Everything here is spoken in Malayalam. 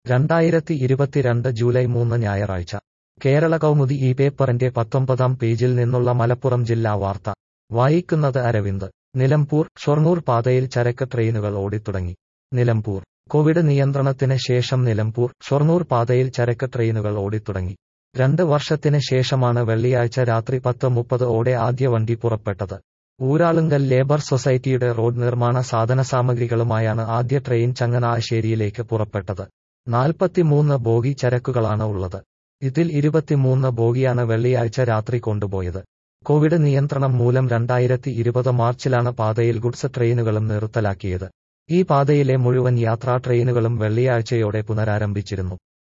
രണ്ടായിരത്തി ഇരുപത്തിരണ്ട് ജൂലൈ മൂന്ന് ഞായറാഴ്ച കേരള കൗമുദി ഈ പേപ്പറിന്റെ പത്തൊമ്പതാം പേജിൽ നിന്നുള്ള മലപ്പുറം ജില്ലാ വാർത്ത വായിക്കുന്നത് അരവിന്ദ് നിലമ്പൂർ ഷൊർണൂർ പാതയിൽ ചരക്ക് ട്രെയിനുകൾ ഓടിത്തുടങ്ങി നിലമ്പൂർ കോവിഡ് നിയന്ത്രണത്തിന് ശേഷം നിലമ്പൂർ ഷൊർണൂർ പാതയിൽ ചരക്ക് ട്രെയിനുകൾ ഓടിത്തുടങ്ങി രണ്ട് വർഷത്തിന് ശേഷമാണ് വെള്ളിയാഴ്ച രാത്രി പത്ത് മുപ്പത് ഓടെ ആദ്യ വണ്ടി പുറപ്പെട്ടത് ഊരാളുങ്കൽ ലേബർ സൊസൈറ്റിയുടെ റോഡ് നിർമ്മാണ സാധനസാമഗ്രികളുമായാണ് ആദ്യ ട്രെയിൻ ചങ്ങനാശ്ശേരിയിലേക്ക് പുറപ്പെട്ടത് നാൽപ്പത്തിമൂന്ന് ബോഗി ചരക്കുകളാണ് ഉള്ളത് ഇതിൽ ഇരുപത്തിമൂന്ന് ബോഗിയാണ് വെള്ളിയാഴ്ച രാത്രി കൊണ്ടുപോയത് കോവിഡ് നിയന്ത്രണം മൂലം രണ്ടായിരത്തി ഇരുപത് മാർച്ചിലാണ് പാതയിൽ ഗുഡ്സ് ട്രെയിനുകളും നിർത്തലാക്കിയത് ഈ പാതയിലെ മുഴുവൻ യാത്രാ ട്രെയിനുകളും വെള്ളിയാഴ്ചയോടെ പുനരാരംഭിച്ചിരുന്നു